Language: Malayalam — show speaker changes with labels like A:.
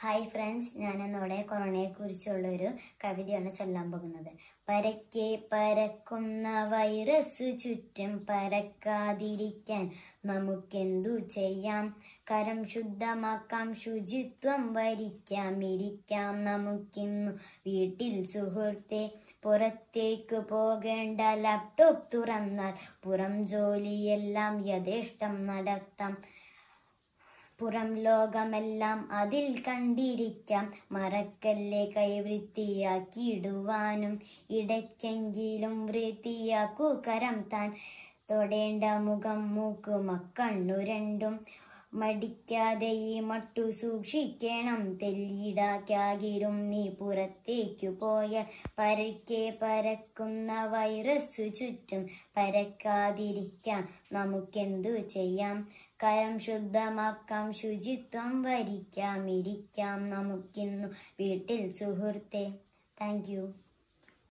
A: ഹായ് ഫ്രണ്ട്സ് ഞാൻ ഇന്നിവിടെ കൊറോണയെ കുറിച്ചുള്ള ഒരു കവിതയാണ് ചൊല്ലാൻ പോകുന്നത് പരക്കെ പരക്കുന്ന വൈറസ് ചുറ്റും പരക്കാതിരിക്കാൻ നമുക്കെന്തു ചെയ്യാം കരം ശുദ്ധമാക്കാം ശുചിത്വം വരിക്കാം ഇരിക്കാം നമുക്കിന്നു വീട്ടിൽ സുഹൃത്തെ പുറത്തേക്ക് പോകേണ്ട ലാപ്ടോപ്പ് തുറന്നാൽ പുറം ജോലിയെല്ലാം യഥേഷ്ടം നടത്താം പുറം ലോകമെല്ലാം അതിൽ കണ്ടിരിക്കാം മറക്കല്ലേ കൈ വൃത്തിയാക്കിയിടുവാനും ഇടയ്ക്കെങ്കിലും വൃത്തിയാക്കൂ കരം താൻ തൊടേണ്ട മുഖം മൂക്ക് മക്കണ്ണു രണ്ടും മടിക്കാതെ ഈ മട്ടു സൂക്ഷിക്കണം തെല്ലിടാക്കാകിരും നീ പുറത്തേക്കു പോയാൽ പരക്കെ പരക്കുന്ന വൈറസ് ചുറ്റും പരക്കാതിരിക്കാം നമുക്കെന്തു ചെയ്യാം കരം ശുദ്ധമാക്കാം ശുചിത്വം വരിക്കാം ഇരിക്കാം നമുക്കിന്നു വീട്ടിൽ സുഹൃത്തെ താങ്ക് യു